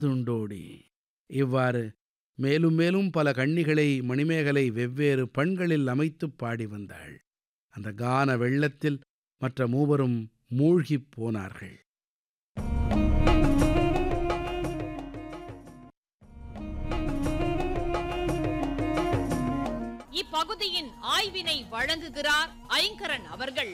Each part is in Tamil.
துண்டோடி இவ்வாறு மேலும் மேலும் பல கன்னிகளை மணிமேகலை வெவ்வேறு பண்களில் அமைத்துப் பாடி வந்தாள் அந்த கான வெள்ளத்தில் மற்ற மூவரும் மூழ்கிப் போனார்கள் இப்பகுதியின் ஆய்வினை வழங்குகிறார் ஐங்கரன் அவர்கள்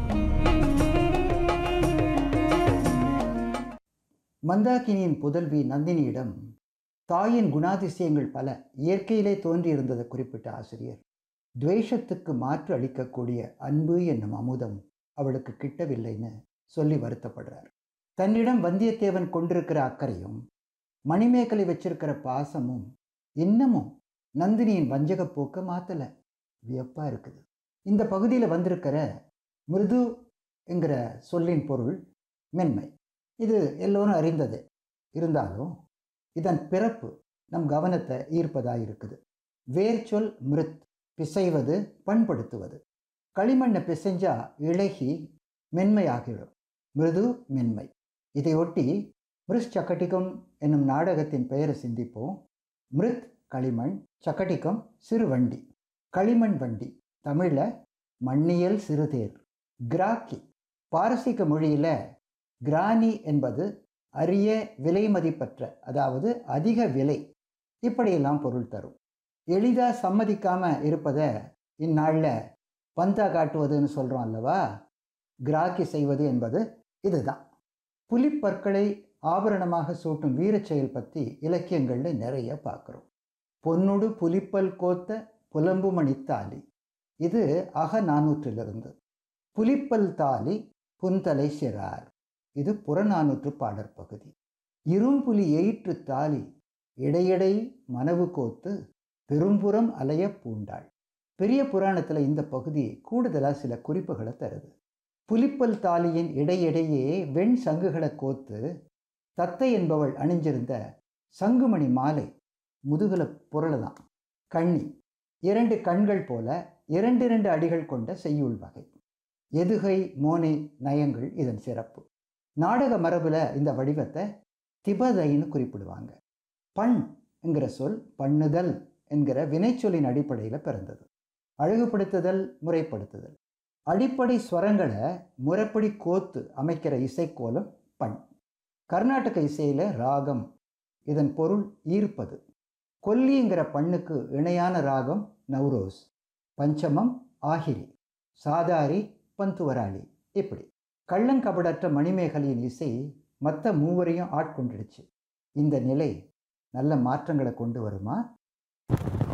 மந்தாகினியின் புதல்வி நந்தினியிடம் தாயின் குணாதிசயங்கள் பல இயற்கையிலே தோன்றியிருந்ததை குறிப்பிட்ட ஆசிரியர் துவேஷத்துக்கு மாற்று அளிக்கக்கூடிய அன்பு என்னும் அமுதம் அவளுக்கு கிட்டவில்லைன்னு சொல்லி வருத்தப்படுறார் தன்னிடம் வந்தியத்தேவன் கொண்டிருக்கிற அக்கறையும் மணிமேகலை வச்சிருக்கிற பாசமும் இன்னமும் நந்தினியின் வஞ்சக போக்க மாத்தல வியப்பா இருக்குது இந்த பகுதியில் வந்திருக்கிற மிருது என்கிற சொல்லின் பொருள் மென்மை இது எல்லோரும் அறிந்தது இருந்தாலும் இதன் பிறப்பு நம் கவனத்தை ஈர்ப்பதாக இருக்குது வேர்ச்சொல் மிருத் பிசைவது பண்படுத்துவது களிமண்ணை பிசைஞ்சா இழகி மென்மையாகிடும் மிருது மென்மை இதையொட்டி மிருஷ் சக்கட்டிகம் என்னும் நாடகத்தின் பெயரை சிந்திப்போம் மிருத் களிமண் சக்கட்டிகம் சிறு வண்டி களிமண் வண்டி தமிழில் மண்ணியல் சிறுதேர் கிராக்கி பாரசீக மொழியில் கிரானி என்பது அரிய விலை மதிப்பற்ற அதாவது அதிக விலை இப்படியெல்லாம் பொருள் தரும் எளிதாக சம்மதிக்காம இருப்பதை இந்நாளில் பந்தா காட்டுவதுன்னு சொல்கிறோம் அல்லவா கிராக்கி செய்வது என்பது இதுதான் புலிப்பற்களை ஆபரணமாக சூட்டும் வீரச் செயல் பற்றி இலக்கியங்களில் நிறைய பார்க்குறோம் பொன்னுடு புலிப்பல் கோத்த புலம்புமணி தாலி இது அக நானூற்றிலிருந்து புலிப்பல் தாலி புன்தலை சிறார் இது புறநானூற்று பாடற் பகுதி இரும்புலி எயிற்று தாலி இடையடை மனவு கோத்து பெரும்புறம் அலைய பூண்டாள் பெரிய புராணத்தில் இந்த பகுதி கூடுதலாக சில குறிப்புகளை தருது புலிப்பல் தாலியின் இடையிடையே வெண் சங்குகளை கோத்து தத்தை என்பவள் அணிஞ்சிருந்த சங்குமணி மாலை முதுகுல புரளதான் கண்ணி இரண்டு கண்கள் போல இரண்டு இரண்டு அடிகள் கொண்ட செய்யுள் வகை எதுகை மோனை நயங்கள் இதன் சிறப்பு நாடக மரபில் இந்த வடிவத்தை திபதைன்னு குறிப்பிடுவாங்க பண் என்கிற சொல் பண்ணுதல் என்கிற வினைச்சொல்லின் அடிப்படையில் பிறந்தது அழகுபடுத்துதல் முறைப்படுத்துதல் அடிப்படை ஸ்வரங்களை முறைப்படி கோத்து அமைக்கிற இசைக்கோலம் பண் கர்நாடக இசையில் ராகம் இதன் பொருள் ஈர்ப்பது கொல்லிங்கிற பண்ணுக்கு இணையான ராகம் நவ்ரோஸ் பஞ்சமம் ஆகிரி சாதாரி பந்துவராளி இப்படி கள்ளங்கபடற்ற மணிமேகலையின் இசை மற்ற மூவரையும் ஆட்கொண்டுடுச்சு இந்த நிலை நல்ல மாற்றங்களை கொண்டு வருமா